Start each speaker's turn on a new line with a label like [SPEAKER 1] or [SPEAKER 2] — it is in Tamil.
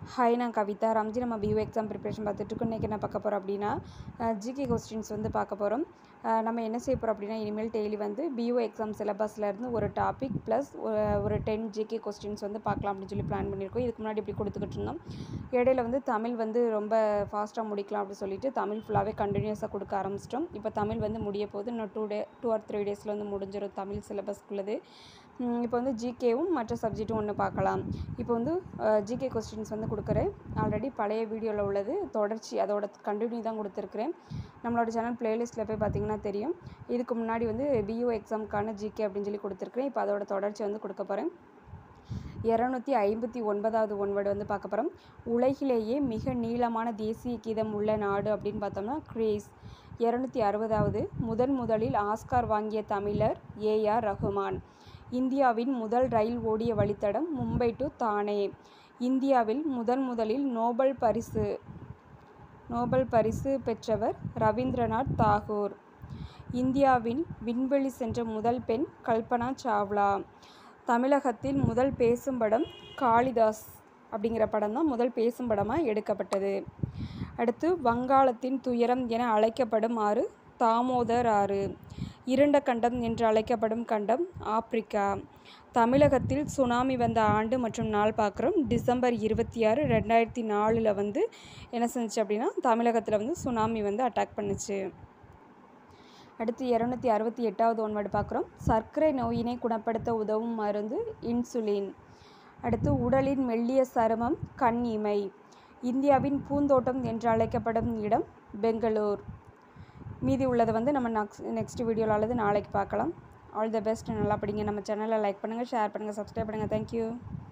[SPEAKER 1] ஹாய் நான் கவிதா ராம்ஜி நம்ம பியூ எக்ஸாம் ப்ரிப்பரேஷன் பார்த்துட்ருக்கோம் இன்றைக்கி என்ன பார்க்க போகிறோம் அப்படின்னா ஜிகே கொஸ்டின்ஸ் வந்து பார்க்க போகிறோம் நம்ம என்ன செய்ய போகிறோம் அப்படின்னா இனிமேல் டெய்லி வந்து பியூ எக்ஸாம் சிலபஸ்லேருந்து ஒரு டாபிக் ப்ளஸ் ஒரு டென் ஜிகே கொஸ்டின்ஸ் வந்து பார்க்கலாம் அப்படின்னு சொல்லி பிளான் பண்ணியிருக்கோம் இதுக்கு முன்னாடி இப்படி கொடுத்துக்கிட்டு இருந்தோம் இடையில வந்து தமிழ் வந்து ரொம்ப ஃபாஸ்ட்டாக முடிக்கலாம் அப்படின்னு சொல்லிட்டு தமிழ் ஃபுல்லாகவே கண்டினியூஸாக கொடுக்க ஆரம்பிச்சிட்டோம் இப்போ தமிழ் வந்து முடிய போகுது இன்னும் two day two or three டேஸில் வந்து முடிஞ்சிடும் தமிழ் சிலபஸ்க்குள்ளது இப்போ வந்து ஜிகேவும் மற்ற சப்ஜெக்ட்டும் ஒன்று பார்க்கலாம் இப்போ வந்து ஜிகே கொஸ்டின்ஸ் வந்து கொடுக்குறேன் ஆல்ரெடி பழைய வீடியோவில் உள்ளது தொடர்ச்சி அதோட கண்டினியூ தான் கொடுத்துருக்குறேன் நம்மளோட சேனல் பிளேலிஸ்ட்டில் போய் பார்த்தீங்கன்னா தெரியும் இதுக்கு முன்னாடி வந்து பியூ எக்ஸாமுக்கான ஜிகே அப்படின்னு சொல்லி கொடுத்துருக்குறேன் இப்போ அதோட தொடர்ச்சி வந்து கொடுக்க போகிறேன் இரநூத்தி ஐம்பத்தி ஒன்பதாவது ஒன்வேர்டு வந்து பார்க்க போகிறோம் உலகிலேயே மிக நீளமான தேசிய கீதம் உள்ள நாடு அப்படின்னு பார்த்தோம்னா கிரீஸ் இரநூத்தி அறுபதாவது முதன் முதலில் ஆஸ்கார் வாங்கிய தமிழர் ஏஆர் ரஹ்மான் இந்தியாவின் முதல் ரயில் ஓடிய வழித்தடம் மும்பை டு தானே இந்தியாவில் முதன் முதலில் நோபல் பரிசு நோபல் பரிசு பெற்றவர் ரவீந்திரநாத் தாகூர் இந்தியாவில் விண்வெளி சென்ற முதல் பெண் கல்பனா சாவ்லா தமிழகத்தில் முதல் பேசும் படம் காளிதாஸ் அப்படிங்கிற படம் தான் முதல் பேசும் படமாக எடுக்கப்பட்டது அடுத்து வங்காளத்தின் துயரம் என அழைக்கப்படும் ஆறு தாமோதர் ஆறு இருண்ட கண்டம் என்று அழைக்கப்படும் கண்டம் ஆப்பிரிக்கா தமிழகத்தில் சுனாமி வந்த ஆண்டு மற்றும் நாள் பார்க்குறோம் டிசம்பர் இருபத்தி ஆறு ரெண்டாயிரத்தி நாலில் வந்து என்ன செஞ்சுச்சு அப்படின்னா தமிழகத்தில் வந்து சுனாமி வந்து அட்டாக் பண்ணுச்சு அடுத்து இரநூத்தி அறுபத்தி எட்டாவது ஒன்வேர்டு பார்க்குறோம் சர்க்கரை நோயினை குணப்படுத்த உதவும் மருந்து இன்சுலின் அடுத்து உடலின் மெல்லிய சருமம் கண் இமை இந்தியாவின் பூந்தோட்டம் என்று அழைக்கப்படும் இடம் பெங்களூர் மீதி உள்ளதை வந்து நம்ம நெக்ஸ்ட் நெக்ஸ்ட் வீடியோவில் அல்லது நாளைக்கு பார்க்கலாம் ஆல் த பெஸ்ட் நல்லா படிங்க நம்ம சேனலை லைக் பண்ணுங்கள் ஷேர் பண்ணுங்கள் சப்ஸ்கிரைப் பண்ணுங்கள் தேங்க்யூ